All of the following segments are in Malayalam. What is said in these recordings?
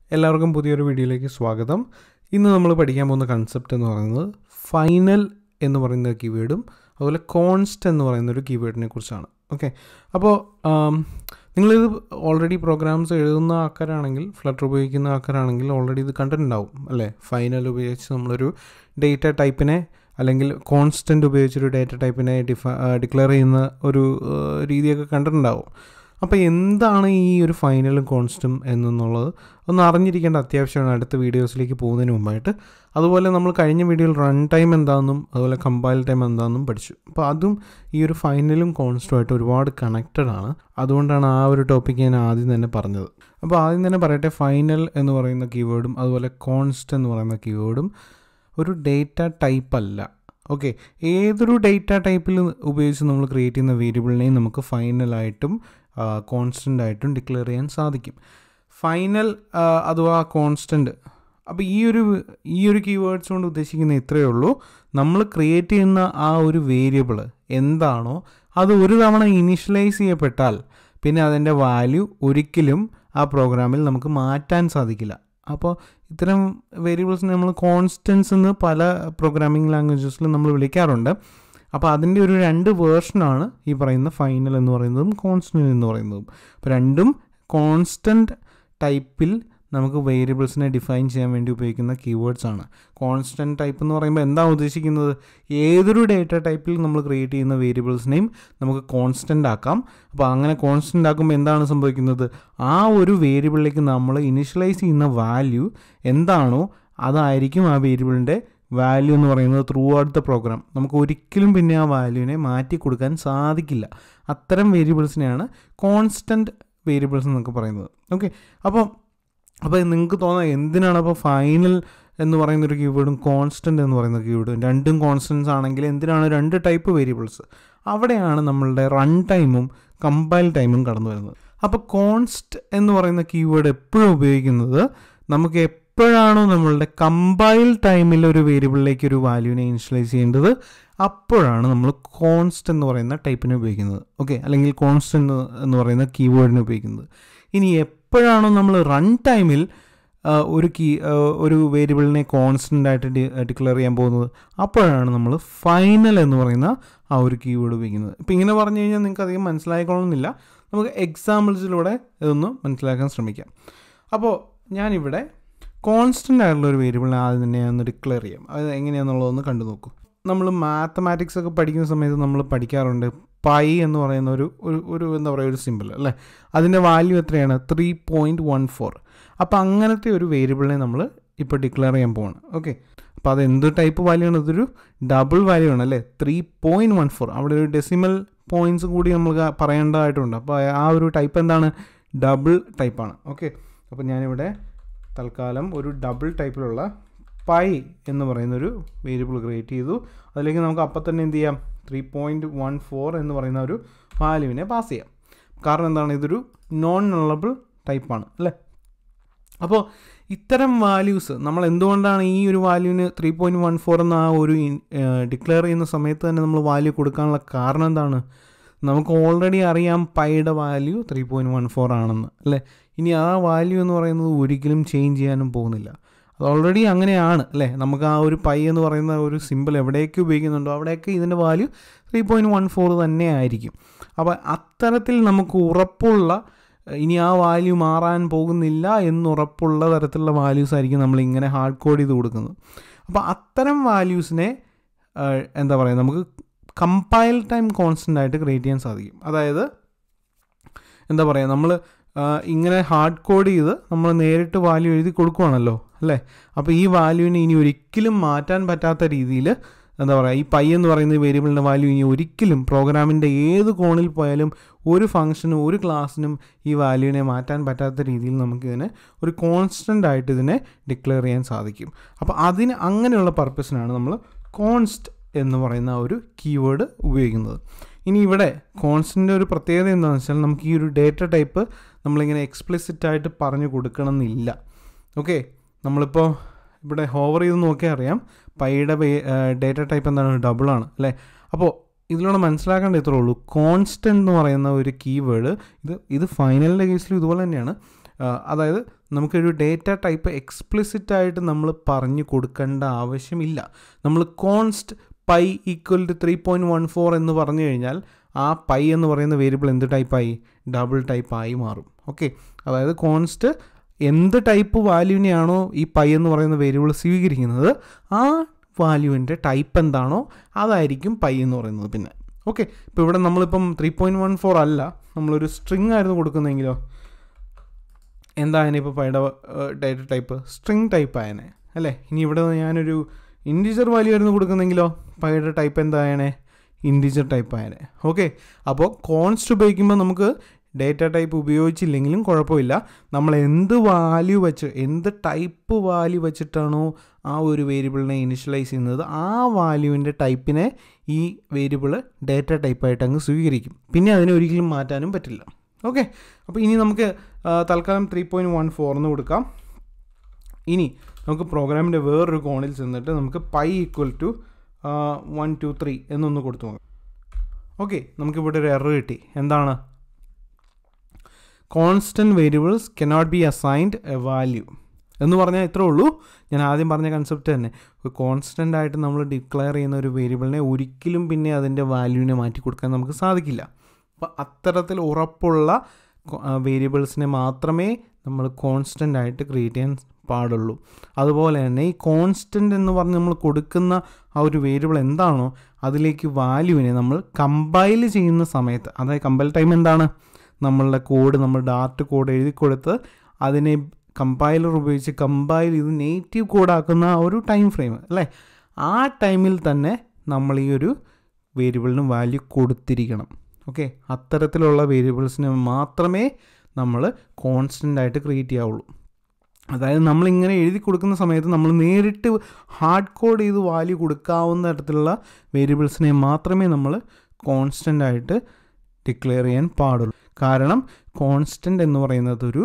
എല്ലാവർക്കും പുതിയൊരു വീഡിയോയിലേക്ക് സ്വാഗതം ഇന്ന് നമ്മൾ പഠിക്കാൻ പോകുന്ന കൺസെപ്റ്റ് എന്ന് പറയുന്നത് ഫൈനൽ എന്ന് പറയുന്ന കീവേഡും അതുപോലെ കോൺസ്റ്റ് എന്ന് പറയുന്ന ഒരു കീവേഡിനെ കുറിച്ചാണ് ഓക്കെ അപ്പോൾ നിങ്ങളിത് ഓൾറെഡി പ്രോഗ്രാംസ് എഴുതുന്ന ആൾക്കാരാണെങ്കിൽ ഫ്ലട്ടർ ഉപയോഗിക്കുന്ന ആൾക്കാരാണെങ്കിൽ ഓൾറെഡി ഇത് കണ്ടിട്ടുണ്ടാവും അല്ലേ ഫൈനൽ ഉപയോഗിച്ച് നമ്മളൊരു ഡേറ്റ ടൈപ്പിനെ അല്ലെങ്കിൽ കോൺസ്റ്റൻ്റ് ഉപയോഗിച്ചൊരു ഡേറ്റ ടൈപ്പിനെ ഡിഫ ഡിക്ലെയർ ചെയ്യുന്ന ഒരു ആ, രീതിയൊക്കെ കണ്ടിട്ടുണ്ടാവും അപ്പോൾ എന്താണ് ഈ ഒരു ഫൈനലും കോൺസ്റ്റും എന്നുള്ളത് ഒന്ന് അറിഞ്ഞിരിക്കേണ്ട അത്യാവശ്യമാണ് അടുത്ത വീഡിയോസിലേക്ക് പോകുന്നതിന് മുമ്പായിട്ട് അതുപോലെ നമ്മൾ കഴിഞ്ഞ വീഡിയോയിൽ റൺ ടൈം എന്താണെന്നും അതുപോലെ കമ്പൈൽ ടൈം എന്താണെന്നും പഠിച്ചു അപ്പോൾ അതും ഈ ഒരു ഫൈനലും കോൺസ്റ്റുമായിട്ട് ഒരുപാട് കണക്റ്റഡ് ആണ് അതുകൊണ്ടാണ് ആ ഒരു ടോപ്പിക്ക് ഞാൻ ആദ്യം തന്നെ പറഞ്ഞത് അപ്പോൾ ആദ്യം തന്നെ പറയട്ടെ ഫൈനൽ എന്ന് പറയുന്ന കീവേഡും അതുപോലെ കോൺസ്റ്റ് എന്ന് പറയുന്ന കീവേഡും ഒരു ഡേറ്റ ടൈപ്പ് അല്ല ഓക്കെ ഏതൊരു ഡേറ്റ ടൈപ്പിൽ ഉപയോഗിച്ച് നമ്മൾ ക്രിയേറ്റ് ചെയ്യുന്ന വേരിയബിളിനെയും നമുക്ക് ഫൈനലായിട്ടും കോൺസ്റ്റൻ്റ് ആയിട്ടും ഡിക്ലെയർ ചെയ്യാൻ സാധിക്കും ഫൈനൽ അഥവാ കോൺസ്റ്റൻ്റ് അപ്പോൾ ഈ ഒരു ഈ ഒരു കീവേഡ്സ് കൊണ്ട് ഉദ്ദേശിക്കുന്ന ഇത്രയേ ഉള്ളൂ നമ്മൾ ക്രിയേറ്റ് ചെയ്യുന്ന ആ ഒരു വേരിയബിൾ എന്താണോ അത് ഒരു തവണ ഇനിഷ്യലൈസ് ചെയ്യപ്പെട്ടാൽ പിന്നെ അതിൻ്റെ വാല്യൂ ഒരിക്കലും ആ പ്രോഗ്രാമിൽ നമുക്ക് മാറ്റാൻ സാധിക്കില്ല അപ്പോൾ ഇത്തരം വേരിയബിൾസിനെ നമ്മൾ കോൺസ്റ്റൻസ് എന്ന് പല പ്രോഗ്രാമിംഗ് ലാംഗ്വേജസിലും നമ്മൾ വിളിക്കാറുണ്ട് അപ്പോൾ അതിൻ്റെ ഒരു രണ്ട് വേർഷനാണ് ഈ പറയുന്ന ഫൈനൽ എന്ന് പറയുന്നതും കോൺസ്റ്റൻ്റ് എന്ന് പറയുന്നതും അപ്പോൾ രണ്ടും കോൺസ്റ്റൻറ്റ് ടൈപ്പിൽ നമുക്ക് വേരിയബിൾസിനെ ഡിഫൈൻ ചെയ്യാൻ വേണ്ടി ഉപയോഗിക്കുന്ന കീവേഡ്സ് ആണ് കോൺസ്റ്റൻറ്റ് ടൈപ്പ് എന്ന് പറയുമ്പോൾ എന്താണ് ഉദ്ദേശിക്കുന്നത് ഏതൊരു ഡേറ്റ ടൈപ്പിൽ നമ്മൾ ക്രിയേറ്റ് ചെയ്യുന്ന വേരിയബിൾസിനെയും നമുക്ക് കോൺസ്റ്റൻ്റ് ആക്കാം അപ്പോൾ അങ്ങനെ കോൺസ്റ്റൻ്റ് ആക്കുമ്പോൾ എന്താണ് സംഭവിക്കുന്നത് ആ ഒരു വേരിയബിളിലേക്ക് നമ്മൾ ഇനിഷ്യലൈസ് ചെയ്യുന്ന വാല്യൂ എന്താണോ അതായിരിക്കും ആ വേരിയബിളിൻ്റെ വാല്യൂ എന്ന് പറയുന്നത് ത്രൂ ഔട്ട് ദ പ്രോഗ്രാം നമുക്ക് ഒരിക്കലും പിന്നെ ആ വാല്യൂവിനെ മാറ്റി കൊടുക്കാൻ സാധിക്കില്ല അത്തരം വേരിയബിൾസിനെയാണ് കോൺസ്റ്റൻറ്റ് വേരിയബിൾസ് എന്നൊക്കെ പറയുന്നത് ഓക്കെ അപ്പോൾ അപ്പോൾ നിങ്ങൾക്ക് തോന്നാം എന്തിനാണ് അപ്പോൾ ഫൈനൽ എന്ന് പറയുന്ന ഒരു കീവേഡും കോൺസ്റ്റൻ്റ് എന്ന് പറയുന്ന കീവേഡും രണ്ടും കോൺസ്റ്റൻസ് ആണെങ്കിൽ എന്തിനാണ് രണ്ട് ടൈപ്പ് വേരിയബിൾസ് അവിടെയാണ് നമ്മളുടെ റൺ ടൈമും കമ്പൈൽ ടൈമും കടന്നു വരുന്നത് അപ്പോൾ കോൺസ്റ്റ് എന്ന് പറയുന്ന കീവേഡ് എപ്പോഴും ഉപയോഗിക്കുന്നത് നമുക്ക് എപ്പോഴാണോ നമ്മളുടെ കമ്പൈൽ ടൈമിൽ ഒരു വേരിയബിളിലേക്ക് ഒരു വാല്യൂവിനെ ഇനിഷ്യലൈസ് ചെയ്യേണ്ടത് അപ്പോഴാണ് നമ്മൾ കോൺസ്റ്റ് എന്ന് പറയുന്ന ടൈപ്പിനെ ഉപയോഗിക്കുന്നത് ഓക്കെ അല്ലെങ്കിൽ കോൺസ്റ്റൻ്റ് എന്ന് പറയുന്ന കീവേഡിനെ ഉപയോഗിക്കുന്നത് ഇനി എപ്പോഴാണോ നമ്മൾ റൺ ടൈമിൽ ഒരു കീ ഒരു വേരിയബിളിനെ കോൺസ്റ്റൻ്റ് ആയിട്ട് ഡിക്ലെയർ ചെയ്യാൻ പോകുന്നത് അപ്പോഴാണ് നമ്മൾ ഫൈനൽ എന്ന് പറയുന്ന ആ ഒരു കീവേഡ് ഉപയോഗിക്കുന്നത് ഇപ്പം ഇങ്ങനെ പറഞ്ഞു കഴിഞ്ഞാൽ നിങ്ങൾക്ക് അധികം മനസ്സിലായിക്കൊള്ളുന്നില്ല നമുക്ക് എക്സാമ്പിൾസിലൂടെ ഇതൊന്ന് മനസ്സിലാക്കാൻ ശ്രമിക്കാം അപ്പോൾ ഞാനിവിടെ കോൺസ്റ്റൻ്റ് ആയിട്ടുള്ള ഒരു വേരിയബിളിനെ ആദ്യം തന്നെ ഒന്ന് ഡിക്ലെയർ ചെയ്യാം അത് എങ്ങനെയാണെന്നുള്ളതൊന്ന് കണ്ടു നോക്കൂ നമ്മൾ മാത്തമാറ്റിക്സ് ഒക്കെ പഠിക്കുന്ന സമയത്ത് നമ്മൾ പഠിക്കാറുണ്ട് പൈ എന്ന് പറയുന്ന ഒരു ഒരു ഒരു എന്താ പറയുക ഒരു സിമ്പിൾ അല്ലേ അതിൻ്റെ വാല്യൂ എത്രയാണ് ത്രീ പോയിൻറ്റ് വൺ ഫോർ അപ്പോൾ അങ്ങനത്തെ ഒരു വേരിയബിളിനെ നമ്മൾ ഇപ്പോൾ ഡിക്ലെയർ ചെയ്യാൻ പോവാണ് ഓക്കെ അപ്പോൾ അത് എന്ത് ടൈപ്പ് വാല്യൂ ആണ് ഇതൊരു ഡബിൾ വാല്യൂ ആണ് അല്ലേ ത്രീ പോയിൻറ്റ് വൺ ഫോർ അവിടെ ഒരു ഡെസിമൽ പോയിൻറ്റ്സ് കൂടി നമ്മൾ പറയേണ്ടതായിട്ടുണ്ട് അപ്പോൾ ആ ഒരു ടൈപ്പ് എന്താണ് ഡബിൾ ടൈപ്പാണ് ഓക്കെ അപ്പോൾ ഞാനിവിടെ തൽക്കാലം ഒരു ഡബിൾ ടൈപ്പിലുള്ള പൈ എന്ന് പറയുന്നൊരു വേരിയബിൾ ക്രിയേറ്റ് ചെയ്തു അതിലേക്ക് നമുക്ക് അപ്പം തന്നെ എന്ത് ചെയ്യാം ത്രീ പോയിൻറ്റ് വൺ ഫോർ എന്ന് പറയുന്ന ഒരു വാല്യൂവിനെ പാസ് ചെയ്യാം കാരണം എന്താണ് ഇതൊരു നോൺ നള്ളബിൾ ടൈപ്പാണ് അല്ലേ അപ്പോൾ ഇത്തരം വാല്യൂസ് നമ്മൾ എന്തുകൊണ്ടാണ് ഈ ഒരു വാല്യൂവിന് ത്രീ പോയിൻറ്റ് വൺ ഫോർ എന്ന ആ ഒരു ഡിക്ലെയർ ചെയ്യുന്ന സമയത്ത് തന്നെ നമ്മൾ വാല്യൂ കൊടുക്കാനുള്ള കാരണം എന്താണ് നമുക്ക് ഓൾറെഡി അറിയാം പൈയുടെ value three point one four ആണെന്ന് അല്ലേ ഇനി ആ വാല്യൂ എന്ന് പറയുന്നത് ഒരിക്കലും ചേഞ്ച് ചെയ്യാനും പോകുന്നില്ല അത് ഓൾറെഡി അങ്ങനെയാണ് അല്ലേ നമുക്ക് ആ ഒരു പൈ എന്ന് പറയുന്ന ഒരു സിമ്പിൾ എവിടെയൊക്കെ ഉപയോഗിക്കുന്നുണ്ടോ അവിടെയൊക്കെ ഇതിൻ്റെ value three point one four തന്നെ ആയിരിക്കും അപ്പോൾ അത്തരത്തിൽ നമുക്ക് ഉറപ്പുള്ള ഇനി ആ വാല്യൂ മാറാൻ പോകുന്നില്ല എന്നുറപ്പുള്ള തരത്തിലുള്ള വാല്യൂസ് ആയിരിക്കും നമ്മൾ ഇങ്ങനെ ഹാർഡ് കോഡ് ചെയ്ത് കൊടുക്കുന്നത് അപ്പോൾ അത്തരം വാല്യൂസിനെ എന്താ പറയുക നമുക്ക് കമ്പൈൽ ടൈം കോൺസ്റ്റൻ്റ് ആയിട്ട് ക്രിയേറ്റ് ചെയ്യാൻ സാധിക്കും അതായത് എന്താ പറയുക നമ്മൾ ഇങ്ങനെ ഹാർഡ് കോഡ് ചെയ്ത് നമ്മൾ നേരിട്ട് വാല്യൂ എഴുതി കൊടുക്കുവാണല്ലോ അല്ലേ അപ്പോൾ ഈ വാല്യൂവിനെ ഇനി ഒരിക്കലും മാറ്റാൻ പറ്റാത്ത രീതിയിൽ എന്താ പറയുക ഈ പൈ എന്ന് പറയുന്ന വേരിയബിളിൻ്റെ വാല്യൂ ഇനി ഒരിക്കലും പ്രോഗ്രാമിൻ്റെ ഏത് കോണിൽ പോയാലും ഒരു ഫംഗ്ഷനും ഒരു ക്ലാസ്സിനും ഈ വാല്യൂവിനെ മാറ്റാൻ പറ്റാത്ത രീതിയിൽ നമുക്കിതിനെ ഒരു കോൺസ്റ്റൻ്റ് ആയിട്ട് ഇതിനെ ഡിക്ലെയർ ചെയ്യാൻ സാധിക്കും അപ്പോൾ അതിന് അങ്ങനെയുള്ള പർപ്പസിനാണ് നമ്മൾ കോൺസ്റ്റ് എന്ന് പറയുന്ന ഒരു കീവേഡ് ഉപയോഗിക്കുന്നത് ഇനി ഇവിടെ കോൺസ്റ്റൻ്റെ ഒരു പ്രത്യേകത എന്താണെന്ന് വെച്ചാൽ നമുക്ക് ഈ ഒരു ഡേറ്റ ടൈപ്പ് നമ്മളിങ്ങനെ എക്സ്പ്ലിസിറ്റ് ആയിട്ട് പറഞ്ഞു കൊടുക്കണമെന്നില്ല ഓക്കെ നമ്മളിപ്പോൾ ഇവിടെ ഹോവർ ചെയ്ത് നോക്കിയാൽ അറിയാം പൈയുടെ ഡേറ്റ ടൈപ്പ് എന്താണ് ഡബിളാണ് അല്ലേ അപ്പോൾ ഇതിലൂടെ മനസ്സിലാക്കേണ്ട ഇത്രേ ഉള്ളൂ കോൺസ്റ്റൻ്റ് എന്ന് പറയുന്ന ഒരു കീവേഡ് ഇത് ഇത് ഫൈനലിൻ്റെ കേസിലും ഇതുപോലെ തന്നെയാണ് ആ, അതായത് നമുക്കൊരു ഡേറ്റ ടൈപ്പ് എക്സ്പ്ലിസിറ്റ് ആയിട്ട് നമ്മൾ പറഞ്ഞു കൊടുക്കേണ്ട ആവശ്യമില്ല നമ്മൾ const pi equal to three point one four എന്ന് പറഞ്ഞു കഴിഞ്ഞാൽ ആ പൈ എന്ന് പറയുന്ന വേരിയബിൾ എന്ത് ടൈപ്പായി ഡബിൾ ടൈപ്പായി മാറും ഓക്കെ അതായത് കോൺസ്റ്റ് എന്ത് ടൈപ്പ് വാല്യൂവിനെയാണോ ഈ പൈ എന്ന് പറയുന്ന വേരിയബിൾ സ്വീകരിക്കുന്നത് ആ വാല്യൂവിൻ്റെ ടൈപ്പ് എന്താണോ അതായിരിക്കും പൈ എന്ന് പറയുന്നത് പിന്നെ ഓക്കെ ഇപ്പോൾ ഇവിടെ നമ്മളിപ്പം ത്രീ പോയിൻറ്റ് വൺ ഫോർ അല്ല നമ്മളൊരു സ്ട്രിങ് ആയിരുന്നു കൊടുക്കുന്നതെങ്കിലോ എന്തായാലും ഇപ്പോൾ പൈയുടെ ഡേറ്റ ടൈപ്പ് സ്ട്രിങ് ടൈപ്പ് ആയനെ അല്ലേ ഇനി ഇവിടെ ഞാനൊരു ഇൻഡിജർ വാല്യൂ ആയിരുന്നു കൊടുക്കുന്നെങ്കിലോ പൈയുടെ ടൈപ്പ് എന്തായനെ ഇൻഡിജർ ടൈപ്പ് ആയനെ ഓക്കെ അപ്പോൾ കോൺസ്റ്റ് ഉപയോഗിക്കുമ്പോൾ നമുക്ക് ഡേറ്റ ടൈപ്പ് ഉപയോഗിച്ചില്ലെങ്കിലും കുഴപ്പമില്ല നമ്മൾ എന്ത് വാല്യൂ വെച്ച് എന്ത് ടൈപ്പ് വാല്യൂ വെച്ചിട്ടാണോ ആ ഒരു വേരിയബിളിനെ ഇനിഷ്യലൈസ് ചെയ്യുന്നത് ആ വാല്യൂവിൻ്റെ ടൈപ്പിനെ ഈ വേരിയബിൾ ഡേറ്റ ടൈപ്പായിട്ട് അങ്ങ് സ്വീകരിക്കും പിന്നെ അതിനെ ഒരിക്കലും മാറ്റാനും പറ്റില്ല ഓക്കെ അപ്പോൾ ഇനി നമുക്ക് തൽക്കാലം ത്രീ പോയിൻറ്റ് വൺ ഫോർ എന്ന് കൊടുക്കാം ഇനി നമുക്ക് പ്രോഗ്രാമിൻ്റെ വേറൊരു കോണിൽ ചെന്നിട്ട് നമുക്ക് pi equal to one two three എന്നൊന്ന് കൊടുത്തു നോക്കാം ഓക്കെ നമുക്കിവിടെ ഒരു എറർ കിട്ടി എന്താണ് constant variables cannot be assigned a value എന്ന് പറഞ്ഞാൽ ഇത്രേ ഉള്ളൂ ഞാൻ ആദ്യം പറഞ്ഞ കൺസെപ്റ്റ് തന്നെ ഒരു കോൺസ്റ്റൻ്റ് ആയിട്ട് നമ്മൾ ഡിക്ലെയർ ചെയ്യുന്ന ഒരു വേരിയബിളിനെ ഒരിക്കലും പിന്നെ അതിൻ്റെ വാല്യൂവിനെ മാറ്റി കൊടുക്കാൻ നമുക്ക് സാധിക്കില്ല അപ്പോൾ അത്തരത്തിൽ ഉറപ്പുള്ള വേരിയബിൾസിനെ മാത്രമേ നമ്മൾ കോൺസ്റ്റൻ്റ് ആയിട്ട് ക്രിയേറ്റ് ചെയ്യാൻ പാടുള്ളൂ അതുപോലെ തന്നെ ഈ കോൺസ്റ്റൻ്റ് എന്ന് പറഞ്ഞ് നമ്മൾ കൊടുക്കുന്ന ആ ഒരു വേരിയബിൾ എന്താണോ അതിലേക്ക് വാല്യൂവിനെ നമ്മൾ കമ്പൈൽ ചെയ്യുന്ന സമയത്ത് അതായത് കമ്പൈൽ ടൈം എന്താണ് നമ്മളുടെ കോഡ് നമ്മൾ ഡാർട്ട് കോഡ് എഴുതി കൊടുത്ത് അതിനെ കമ്പൈലർ ഉപയോഗിച്ച് കമ്പൈൽ ചെയ്ത് നേറ്റീവ് കോഡാക്കുന്ന ആ ഒരു ടൈം ഫ്രെയിം അല്ലേ ആ ടൈമിൽ തന്നെ നമ്മൾ ഈ ഒരു വേരിയബിളിന് വാല്യൂ കൊടുത്തിരിക്കണം ഓക്കെ അത്തരത്തിലുള്ള വേരിയബിൾസിന് മാത്രമേ നമ്മൾ കോൺസ്റ്റൻ്റ് ആയിട്ട് ക്രിയേറ്റ് ചെയ്യാവുള്ളൂ അതായത് നമ്മളിങ്ങനെ എഴുതി കൊടുക്കുന്ന സമയത്ത് നമ്മൾ നേരിട്ട് ഹാർഡ് കോഡ് ചെയ്ത് വാല്യൂ കൊടുക്കാവുന്ന തരത്തിലുള്ള വേരിയബിൾസിനെ മാത്രമേ നമ്മൾ കോൺസ്റ്റൻ്റ് ആയിട്ട് ഡിക്ലെയർ ചെയ്യാൻ പാടുള്ളൂ കാരണം കോൺസ്റ്റൻ്റ് എന്ന് പറയുന്നത് ഒരു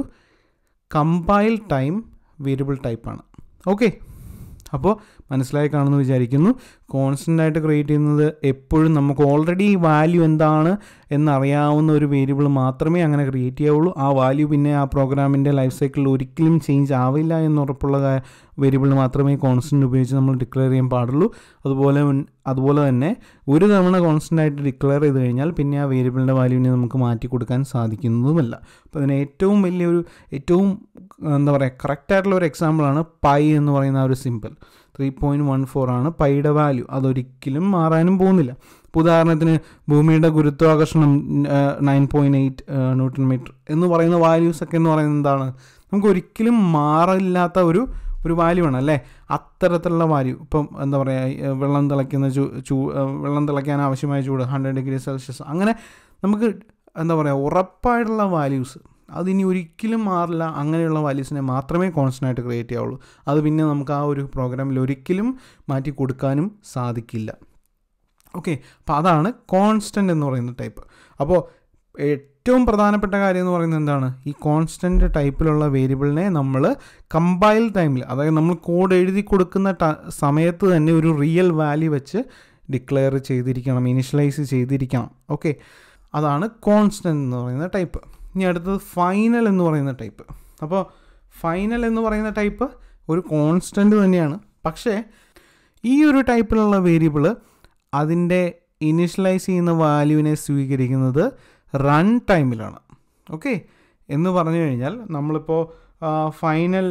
കമ്പൈൽ ടൈം വേരിയബിൾ ടൈപ്പാണ് ഓക്കെ അപ്പോൾ മനസ്സിലായി കാണുമെന്ന് വിചാരിക്കുന്നു കോൺസ്റ്റൻ്റ് ആയിട്ട് ക്രിയേറ്റ് ചെയ്യുന്നത് എപ്പോഴും നമുക്ക് ഓൾറെഡി വാല്യൂ എന്താണ് എന്നറിയാവുന്ന ഒരു വേരിയബിൾ മാത്രമേ അങ്ങനെ ക്രിയേറ്റ് ചെയ്യാവുള്ളൂ ആ വാല്യൂ പിന്നെ ആ പ്രോഗ്രാമിൻ്റെ ലൈഫ് സൈക്കിളിൽ ഒരിക്കലും ചേഞ്ച് ആവില്ല എന്നുറപ്പുള്ള വേരിയബിൾ മാത്രമേ കോൺസ്റ്റൻ്റ് ഉപയോഗിച്ച് നമ്മൾ ഡിക്ലെയർ ചെയ്യാൻ പാടുള്ളൂ അതുപോലെ അതുപോലെ തന്നെ ഒരു തവണ കോൺസ്റ്റൻ്റ് ആയിട്ട് ഡിക്ലെയർ ചെയ്ത് കഴിഞ്ഞാൽ പിന്നെ ആ വേരിയബിളിൻ്റെ വാല്യൂവിനെ നമുക്ക് മാറ്റി കൊടുക്കാൻ സാധിക്കുന്നതുമല്ല അപ്പോൾ അതിന് ഏറ്റവും വലിയൊരു ഏറ്റവും എന്താ പറയുക കറക്റ്റായിട്ടുള്ള ഒരു എക്സാമ്പിളാണ് പൈ എന്ന് പറയുന്ന ആ ഒരു simple three point one four ആണ് പൈയുടെ വാല്യൂ അതൊരിക്കലും മാറാനും പോകുന്നില്ല ഇപ്പോൾ ഉദാഹരണത്തിന് ഭൂമിയുടെ ഗുരുത്വാകർഷണം nine point eight newton metre എന്ന് പറയുന്ന വാല്യൂസ് ഒക്കെ എന്ന് പറയുന്നത് എന്താണ് നമുക്ക് ഒരിക്കലും മാറില്ലാത്ത ഒരു ഒരു വാല്യൂ ആണ് അല്ലേ അത്തരത്തിലുള്ള വാല്യൂ ഇപ്പം എന്താ പറയുക വെള്ളം തിളയ്ക്കുന്ന ചൂ ചൂ വെള്ളം തിളയ്ക്കാൻ ആവശ്യമായ ചൂട് ഹൺഡ്രഡ് ഡിഗ്രി സെൽഷ്യസ് അങ്ങനെ നമുക്ക് എന്താ പറയുക ഉറപ്പായിട്ടുള്ള വാല്യൂസ് അതിനി ഒരിക്കലും മാറില്ല അങ്ങനെയുള്ള വാല്യൂസിനെ മാത്രമേ കോൺസ്റ്റൻ്റ് ആയിട്ട് ക്രിയേറ്റ് ചെയ്യാവുള്ളൂ അത് പിന്നെ നമുക്ക് ആ ഒരു പ്രോഗ്രാമിൽ ഒരിക്കലും മാറ്റി കൊടുക്കാനും സാധിക്കില്ല ഓക്കെ അപ്പോൾ അതാണ് കോൺസ്റ്റൻ്റ് എന്ന് പറയുന്ന ടൈപ്പ് അപ്പോൾ ഏറ്റവും പ്രധാനപ്പെട്ട കാര്യം എന്ന് പറയുന്നത് എന്താണ് ഈ കോൺസ്റ്റൻ്റ് ടൈപ്പിലുള്ള വേരിയബിളിനെ നമ്മൾ കമ്പൈൽ ടൈമിൽ അതായത് നമ്മൾ കോഡ് എഴുതി കൊടുക്കുന്ന സമയത്ത് തന്നെ ഒരു റിയൽ വാല്യൂ വെച്ച് ഡിക്ലെയർ ചെയ്തിരിക്കണം ഇനിഷ്യലൈസ് ചെയ്തിരിക്കണം ഓക്കെ അതാണ് കോൺസ്റ്റൻ്റ് എന്ന് പറയുന്ന ടൈപ്പ് ഇനി അടുത്തത് ഫൈനൽ എന്ന് പറയുന്ന ടൈപ്പ് അപ്പോൾ ഫൈനൽ എന്ന് പറയുന്ന ടൈപ്പ് ഒരു കോൺസ്റ്റൻ്റ് തന്നെയാണ് പക്ഷേ ഈ ഒരു ടൈപ്പിലുള്ള വേരിയബിൾ അതിൻ്റെ ഇനിഷ്യലൈസ് ചെയ്യുന്ന വാല്യൂവിനെ സ്വീകരിക്കുന്നത് റൺ ടൈമിലാണ് ഓക്കെ എന്ന് പറഞ്ഞു കഴിഞ്ഞാൽ നമ്മളിപ്പോൾ final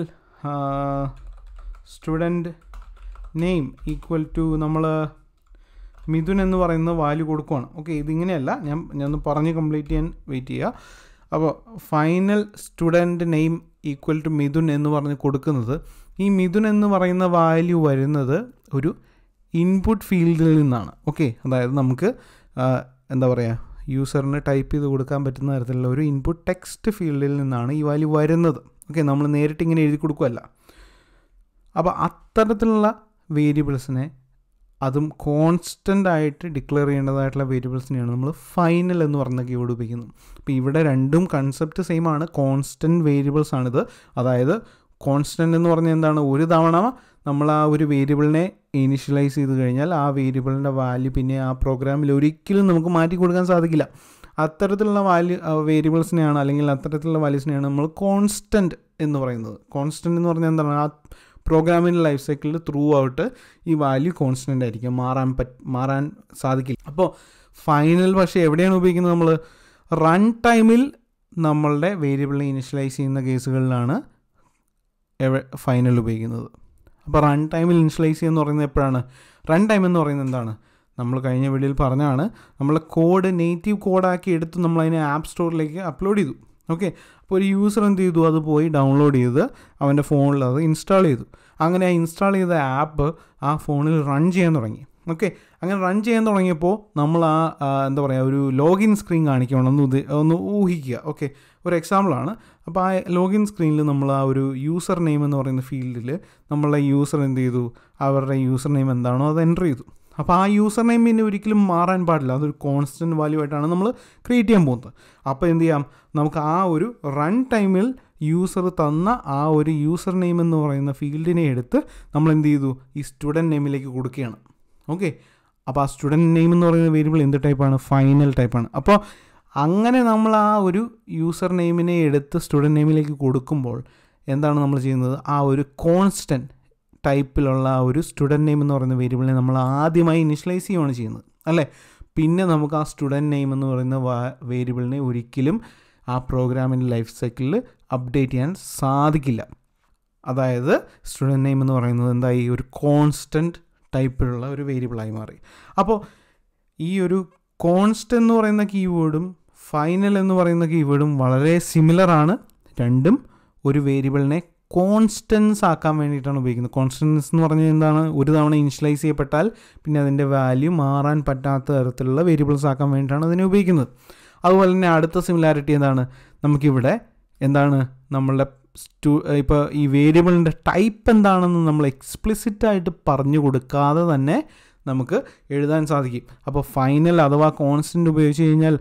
student name equal to നമ്മൾ മിഥുൻ എന്ന് പറയുന്ന വാല്യൂ കൊടുക്കുവാണ് ഓക്കെ ഇതിങ്ങനെയല്ല ഞാൻ ഞാൻ ഒന്ന് പറഞ്ഞ് കംപ്ലീറ്റ് ചെയ്യാൻ വെയിറ്റ് ചെയ്യുക അപ്പോൾ final student name equal to Mithun എന്ന് പറഞ്ഞ് കൊടുക്കുന്നത് ഈ മിഥുൻ എന്ന് പറയുന്ന വാല്യൂ വരുന്നത് ഒരു ഇൻപുട്ട് ഫീൽഡിൽ നിന്നാണ് ഓക്കെ അതായത് നമുക്ക് എന്താ പറയുക യൂസറിന് ടൈപ്പ് ചെയ്ത് കൊടുക്കാൻ പറ്റുന്ന തരത്തിലുള്ള ഒരു ഇൻപുട്ട് ടെക്സ്റ്റ് ഫീൽഡിൽ നിന്നാണ് ഈ വാല്യൂ വരുന്നത് ഓക്കെ നമ്മൾ നേരിട്ട് ഇങ്ങനെ എഴുതി കൊടുക്കുകയല്ല അപ്പോൾ അത്തരത്തിലുള്ള വേരിയബിൾസിനെ അതും കോൺസ്റ്റൻ്റ് ആയിട്ട് ഡിക്ലെയർ ചെയ്യേണ്ടതായിട്ടുള്ള വേരിയബിൾസിനെയാണ് നമ്മൾ ഫൈനൽ എന്ന് പറഞ്ഞ കീവേഡ് ഉപയോഗിക്കുന്നത് അപ്പോൾ ഇവിടെ രണ്ടും കൺസെപ്റ്റ് സെയിം ആണ് കോൺസ്റ്റൻറ്റ് വേരിയബിൾസ് ആണിത് അതായത് കോൺസ്റ്റൻ്റ് എന്ന് പറഞ്ഞാൽ എന്താണ് ഒരു തവണ നമ്മൾ ആ ഒരു വേരിയബിളിനെ ഇനിഷ്യലൈസ് ചെയ്ത് കഴിഞ്ഞാൽ ആ വേരിയബിളിൻ്റെ വാല്യൂ പിന്നെ ആ പ്രോഗ്രാമിൽ ഒരിക്കലും നമുക്ക് മാറ്റി കൊടുക്കാൻ സാധിക്കില്ല അത്തരത്തിലുള്ള വാല്യൂ വേരിയബിൾസിനെയാണ് അല്ലെങ്കിൽ അത്തരത്തിലുള്ള വാല്യൂസിനെയാണ് നമ്മൾ കോൺസ്റ്റൻറ്റ് എന്ന് പറയുന്നത് കോൺസ്റ്റൻറ്റ് എന്ന് പറഞ്ഞാൽ എന്താണ് ആ പ്രോഗ്രാമിൻ്റെ ലൈഫ് സൈക്കിളിൽ ത്രൂ ഔട്ട് ഈ വാല്യൂ കോൺസ്റ്റൻ്റ് ആയിരിക്കും മാറാൻ പറ്റ മാറാൻ സാധിക്കില്ല അപ്പോൾ ഫൈനൽ പക്ഷേ എവിടെയാണ് ഉപയോഗിക്കുന്നത് നമ്മൾ റൺ ടൈമിൽ നമ്മളുടെ വേരിയബിളിനെ ഇനിഷ്യലൈസ് ചെയ്യുന്ന കേസുകളിലാണ് ഫൈനൽ ഉപയോഗിക്കുന്നത് അപ്പോൾ റൺ ടൈമിൽ ഇനിഷ്യലൈസ് ചെയ്യുക പറയുന്നത് എപ്പോഴാണ് റൺ ടൈം എന്ന് പറയുന്നത് എന്താണ് നമ്മൾ കഴിഞ്ഞ വീഡിയോയിൽ പറഞ്ഞാണ് നമ്മൾ കോഡ് നേറ്റീവ് കോഡാക്കി എടുത്ത് നമ്മൾ അതിനെ ആപ്പ് സ്റ്റോറിലേക്ക് അപ്ലോഡ് ചെയ്തു ഓക്കെ അപ്പോൾ ഒരു യൂസർ എന്ത് ചെയ്തു അത് പോയി ഡൗൺലോഡ് ചെയ്ത് അവൻ്റെ ഫോണിൽ അത് ഇൻസ്റ്റാൾ ചെയ്തു അങ്ങനെ ആ ഇൻസ്റ്റാൾ ചെയ്ത ആപ്പ് ആ ഫോണിൽ റൺ ചെയ്യാൻ തുടങ്ങി ഓക്കെ അങ്ങനെ റൺ ചെയ്യാൻ തുടങ്ങിയപ്പോൾ നമ്മൾ ആ എന്താ പറയുക ഒരു ലോഗിൻ സ്ക്രീൻ കാണിക്കണമെന്ന് ഉദ്ദേ ഒന്ന് ഊഹിക്കുക ഓക്കെ ഒരു എക്സാമ്പിളാണ് അപ്പോൾ ആ ലോഗിൻ സ്ക്രീനിൽ നമ്മൾ ആ ഒരു യൂസർ നെയിം എന്ന് പറയുന്ന ഫീൽഡിൽ നമ്മളുടെ യൂസർ എന്ത് ചെയ്തു അവരുടെ യൂസർ നെയിം എന്താണോ അത് എൻ്റർ ചെയ്തു അപ്പോൾ ആ യൂസർ നെയിം പിന്നെ ഒരിക്കലും മാറാൻ പാടില്ല അതൊരു കോൺസ്റ്റൻറ്റ് വാല്യൂ ആയിട്ടാണ് നമ്മൾ ക്രിയേറ്റ് ചെയ്യാൻ പോകുന്നത് അപ്പോൾ എന്ത് ചെയ്യാം നമുക്ക് ആ ഒരു റൺ ടൈമിൽ യൂസർ തന്ന ആ ഒരു യൂസർ നെയിം എന്ന് പറയുന്ന ഫീൽഡിനെ എടുത്ത് നമ്മൾ എന്ത് ചെയ്തു ഈ സ്റ്റുഡൻറ്റ് നെയിമിലേക്ക് കൊടുക്കുകയാണ് ഓക്കെ അപ്പോൾ ആ സ്റ്റുഡൻറ്റ് നെയിം എന്ന് പറയുന്ന വേരിയബിൾ എന്ത് ടൈപ്പാണ് ഫൈനൽ ടൈപ്പാണ് അപ്പോൾ അങ്ങനെ നമ്മൾ ആ ഒരു യൂസർ നെയിമിനെ എടുത്ത് സ്റ്റുഡൻറ്റ് നെയിമിലേക്ക് കൊടുക്കുമ്പോൾ എന്താണ് നമ്മൾ ചെയ്യുന്നത് ആ ഒരു കോൺസ്റ്റൻറ്റ് ടൈപ്പിലുള്ള ആ ഒരു സ്റ്റുഡൻറ്റ് നെയിം എന്ന് പറയുന്ന വേരിയബിളിനെ നമ്മൾ ആദ്യമായി ഇനിഷ്യലൈസ് ചെയ്യുകയാണ് ചെയ്യുന്നത് അല്ലേ പിന്നെ നമുക്ക് ആ സ്റ്റുഡൻറ്റ് നെയിം എന്ന് പറയുന്ന വേരിയബിളിനെ ഒരിക്കലും ആ പ്രോഗ്രാമിൻ്റെ ലൈഫ് സൈക്കിളിൽ അപ്ഡേറ്റ് ചെയ്യാൻ സാധിക്കില്ല അതായത് സ്റ്റുഡൻറ്റ് നെയിം എന്ന് പറയുന്നത് എന്തായി ഒരു കോൺസ്റ്റൻറ്റ് ടൈപ്പിലുള്ള ഒരു വേരിയബിളായി മാറി അപ്പോൾ ഈ ഒരു കോൺസ്റ്റ് എന്ന് പറയുന്ന കീവേഡും ഫൈനൽ എന്ന് പറയുന്ന കീവേഡും വളരെ സിമിലർ ആണ് രണ്ടും ഒരു വേരിയബിളിനെ കോൺസ്റ്റൻസ് ആക്കാൻ വേണ്ടിയിട്ടാണ് ഉപയോഗിക്കുന്നത് കോൺസ്റ്റൻസ് എന്ന് പറഞ്ഞാൽ എന്താണ് ഒരു തവണ ഇനിഷ്യലൈസ് ചെയ്യപ്പെട്ടാൽ പിന്നെ അതിൻ്റെ വാല്യൂ മാറാൻ പറ്റാത്ത തരത്തിലുള്ള വേരിയബിൾസ് ആക്കാൻ വേണ്ടിയിട്ടാണ് അതിനെ ഉപയോഗിക്കുന്നത് അതുപോലെ തന്നെ അടുത്ത സിമിലാരിറ്റി എന്താണ് നമുക്കിവിടെ എന്താണ് നമ്മളുടെ സ്റ്റു ഇപ്പോൾ ഈ വേരിയബിളിൻ്റെ ടൈപ്പ് എന്താണെന്ന് നമ്മൾ എക്സ്പ്ലിസിറ്റ് ആയിട്ട് പറഞ്ഞു കൊടുക്കാതെ തന്നെ നമുക്ക് എഴുതാൻ സാധിക്കും അപ്പോൾ ഫൈനൽ അഥവാ കോൺസ്റ്റൻ്റ് ഉപയോഗിച്ച് കഴിഞ്ഞാൽ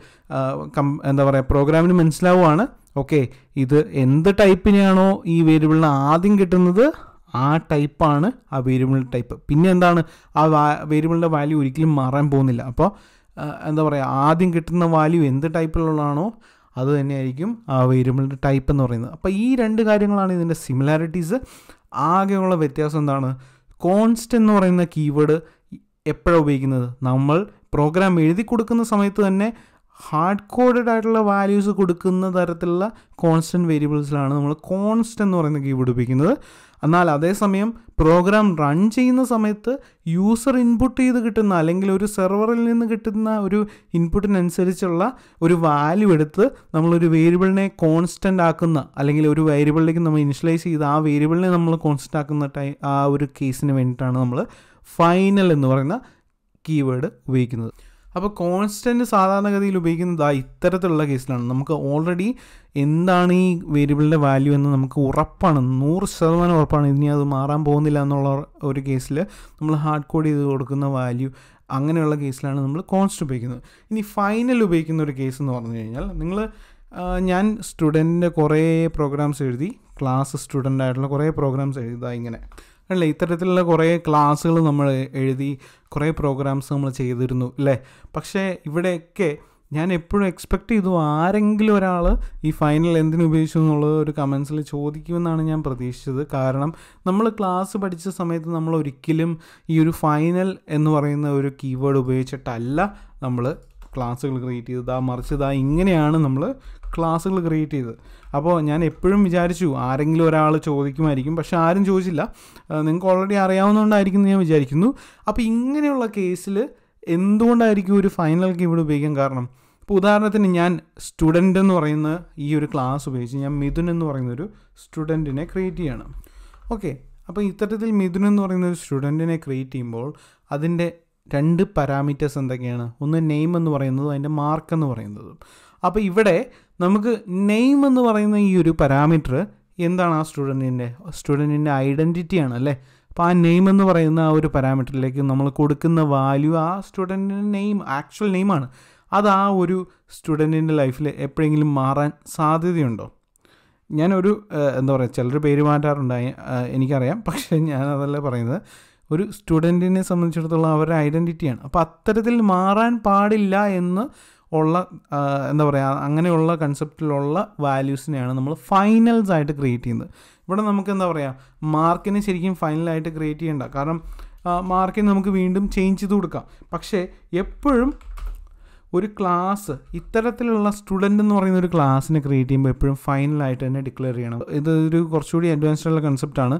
എന്താ പറയുക പ്രോഗ്രാമിന് മനസ്സിലാവുകയാണ് ഓക്കെ ഇത് എന്ത് ടൈപ്പിനെയാണോ ഈ വേരിയബിളിന് ആദ്യം കിട്ടുന്നത് ആ ടൈപ്പാണ് ആ വേരിയബിളിൻ്റെ ടൈപ്പ് പിന്നെ എന്താണ് ആ വേരിയബിളിൻ്റെ വാല്യൂ ഒരിക്കലും മാറാൻ പോകുന്നില്ല അപ്പോൾ എന്താ പറയുക ആദ്യം കിട്ടുന്ന വാല്യൂ എന്ത് ടൈപ്പിലുള്ളതാണോ അത് തന്നെയായിരിക്കും ആ വേരിയബിളിൻ്റെ ടൈപ്പ് എന്ന് പറയുന്നത് അപ്പോൾ ഈ രണ്ട് കാര്യങ്ങളാണ് ഇതിൻ്റെ സിമിലാരിറ്റീസ് ആകെയുള്ള വ്യത്യാസം എന്താണ് കോൺസ്റ്റ് എന്ന് പറയുന്ന കീവേഡ് എപ്പോഴാണ് ഉപയോഗിക്കുന്നത് നമ്മൾ പ്രോഗ്രാം എഴുതി കൊടുക്കുന്ന സമയത്ത് തന്നെ ഹാർഡ് കോഡഡ് ആയിട്ടുള്ള വാല്യൂസ് കൊടുക്കുന്ന തരത്തിലുള്ള കോൺസ്റ്റൻറ്റ് വേരിയബിൾസിലാണ് നമ്മൾ കോൺസ്റ്റ് എന്ന് പറയുന്ന കീവേഡ് ഉപയോഗിക്കുന്നത് എന്നാൽ അതേസമയം പ്രോഗ്രാം റൺ ചെയ്യുന്ന സമയത്ത് യൂസർ ഇൻപുട്ട് ചെയ്ത് കിട്ടുന്ന അല്ലെങ്കിൽ ഒരു സെർവറിൽ നിന്ന് കിട്ടുന്ന ഒരു ഇൻപുട്ടിനനുസരിച്ചുള്ള ഒരു വാല്യൂ എടുത്ത് നമ്മളൊരു വേരിയബിളിനെ കോൺസ്റ്റൻ്റ് ആക്കുന്ന അല്ലെങ്കിൽ ഒരു വേരിയബിളിലേക്ക് നമ്മൾ ഇനിഷ്യലൈസ് ചെയ്ത് ആ വേരിയബിളിനെ നമ്മൾ കോൺസ്റ്റൻ്റ് ആക്കുന്ന ടൈ ആ ഒരു കേസിന് വേണ്ടിയിട്ടാണ് നമ്മൾ ഫൈനൽ എന്ന് പറയുന്ന കീവേഡ് ഉപയോഗിക്കുന്നത് അപ്പോൾ കോൺസ്റ്റൻറ്റ് സാധാരണഗതിയിൽ ഉപയോഗിക്കുന്നത് ആ ഇത്തരത്തിലുള്ള കേസിലാണ് നമുക്ക് ഓൾറെഡി എന്താണ് ഈ വേരിയബിളിൻ്റെ വാല്യൂ എന്ന് നമുക്ക് ഉറപ്പാണ് നൂറ് ശതമാനം ഉറപ്പാണ് ഇനി അത് മാറാൻ പോകുന്നില്ല എന്നുള്ള ഒരു കേസിൽ നമ്മൾ ഹാർഡ് കോഡ് ചെയ്ത് കൊടുക്കുന്ന വാല്യൂ അങ്ങനെയുള്ള കേസിലാണ് നമ്മൾ കോൺസ്റ്റ് ഉപയോഗിക്കുന്നത് ഇനി ഫൈനൽ ഉപയോഗിക്കുന്ന ഒരു കേസ് എന്ന് പറഞ്ഞു കഴിഞ്ഞാൽ നിങ്ങൾ ഞാൻ സ്റ്റുഡൻറ്റിൻ്റെ കുറേ പ്രോഗ്രാംസ് എഴുതി ക്ലാസ് സ്റ്റുഡൻ്റ് ആയിട്ടുള്ള കുറേ പ്രോഗ്രാംസ് എഴുതുക ഇങ്ങനെ അല്ലേ ഇത്തരത്തിലുള്ള കുറേ ക്ലാസ്സുകൾ നമ്മൾ എഴുതി കുറേ പ്രോഗ്രാംസ് നമ്മൾ ചെയ്തിരുന്നു അല്ലേ പക്ഷേ ഇവിടെയൊക്കെ ഞാൻ എപ്പോഴും എക്സ്പെക്റ്റ് ചെയ്തു ആരെങ്കിലും ഒരാൾ ഈ ഫൈനൽ എന്തിനു ഉപയോഗിച്ചു എന്നുള്ളത് ഒരു കമൻസിൽ ചോദിക്കുമെന്നാണ് ഞാൻ പ്രതീക്ഷിച്ചത് കാരണം നമ്മൾ ക്ലാസ് പഠിച്ച സമയത്ത് നമ്മൾ ഒരിക്കലും ഈ ഒരു ഫൈനൽ എന്ന് പറയുന്ന ഒരു കീവേഡ് ഉപയോഗിച്ചിട്ടല്ല നമ്മൾ ക്ലാസ്സുകൾ ക്രിയേറ്റ് ചെയ്തത് ആ മറിച്ച് ഇതാ ഇങ്ങനെയാണ് നമ്മൾ ക്ലാസ്സുകൾ ക്രിയേറ്റ് ചെയ്തത് അപ്പോൾ ഞാൻ എപ്പോഴും വിചാരിച്ചു ആരെങ്കിലും ഒരാൾ ചോദിക്കുമായിരിക്കും പക്ഷെ ആരും ചോദിച്ചില്ല നിങ്ങൾക്ക് ഓൾറെഡി അറിയാവുന്നതുകൊണ്ടായിരിക്കും എന്ന് ഞാൻ വിചാരിക്കുന്നു അപ്പോൾ ഇങ്ങനെയുള്ള കേസിൽ എന്തുകൊണ്ടായിരിക്കും ഒരു ഫൈനൽ കീവേഡ് ഉപയോഗിക്കാൻ കാരണം ഇപ്പോൾ ഉദാഹരണത്തിന് ഞാൻ സ്റ്റുഡൻ്റ് എന്ന് പറയുന്ന ഈ ഒരു ക്ലാസ് ഉപയോഗിച്ച് ഞാൻ മിഥുൻ എന്ന് പറയുന്ന ഒരു സ്റ്റുഡൻറ്റിനെ ക്രിയേറ്റ് ചെയ്യണം ഓക്കെ അപ്പോൾ ഇത്തരത്തിൽ മിഥുൻ എന്ന് പറയുന്ന ഒരു സ്റ്റുഡൻറ്റിനെ ക്രിയേറ്റ് ചെയ്യുമ്പോൾ അതിൻ്റെ രണ്ട് പാരാമീറ്റേഴ്സ് എന്തൊക്കെയാണ് ഒന്ന് നെയിം എന്ന് പറയുന്നതും അതിൻ്റെ മാർക്ക് എന്ന് പറയുന്നതും അപ്പോൾ ഇവിടെ നമുക്ക് നെയിം എന്ന് പറയുന്ന ഈ ഒരു പാരാമീറ്റർ എന്താണ് ആ സ്റ്റുഡൻറ്റിൻ്റെ സ്റ്റുഡൻറ്റിൻ്റെ ഐഡൻറ്റിറ്റിയാണ് അല്ലേ അപ്പോൾ ആ നെയിം എന്ന് പറയുന്ന ആ ഒരു പാരാമീറ്ററിലേക്ക് നമ്മൾ കൊടുക്കുന്ന വാല്യൂ ആ സ്റ്റുഡൻറ്റിൻ്റെ നെയിം ആക്ച്വൽ നെയിമാണ് അത് ആ ഒരു സ്റ്റുഡൻറ്റിൻ്റെ ലൈഫിൽ എപ്പോഴെങ്കിലും മാറാൻ സാധ്യതയുണ്ടോ ഞാനൊരു എന്താ പറയുക ചിലർ പേര് മാറ്റാറുണ്ടായി എനിക്കറിയാം പക്ഷേ ഞാൻ അതല്ല പറയുന്നത് ഒരു സ്റ്റുഡൻറ്റിനെ സംബന്ധിച്ചിടത്തോളം അവരുടെ ഐഡൻറ്റിറ്റിയാണ് അപ്പോൾ അത്തരത്തിൽ മാറാൻ പാടില്ല എന്ന് ഉള്ള ആ, എന്താ പറയുക അങ്ങനെയുള്ള കൺസെപ്റ്റിലുള്ള വാല്യൂസിനെയാണ് നമ്മൾ ഫൈനൽസ് ആയിട്ട് ക്രിയേറ്റ് ചെയ്യുന്നത് ഇവിടെ നമുക്ക് എന്താ പറയുക മാർക്കിനെ ശരിക്കും ഫൈനലായിട്ട് ക്രിയേറ്റ് ചെയ്യേണ്ട കാരണം മാർക്കിന് നമുക്ക് വീണ്ടും ചേഞ്ച് ചെയ്ത് കൊടുക്കാം പക്ഷേ എപ്പോഴും ഒരു ക്ലാസ് ഇത്തരത്തിലുള്ള സ്റ്റുഡൻ്റ് എന്ന് പറയുന്ന ഒരു ക്ലാസ്സിനെ ക്രിയേറ്റ് ചെയ്യുമ്പോൾ എപ്പോഴും ഫൈനലായിട്ട് തന്നെ ഡിക്ലെയർ ചെയ്യണം ഇത് ഒരു കുറച്ചുകൂടി അഡ്വാൻസ്ഡ് ഉള്ള കൺസെപ്റ്റാണ്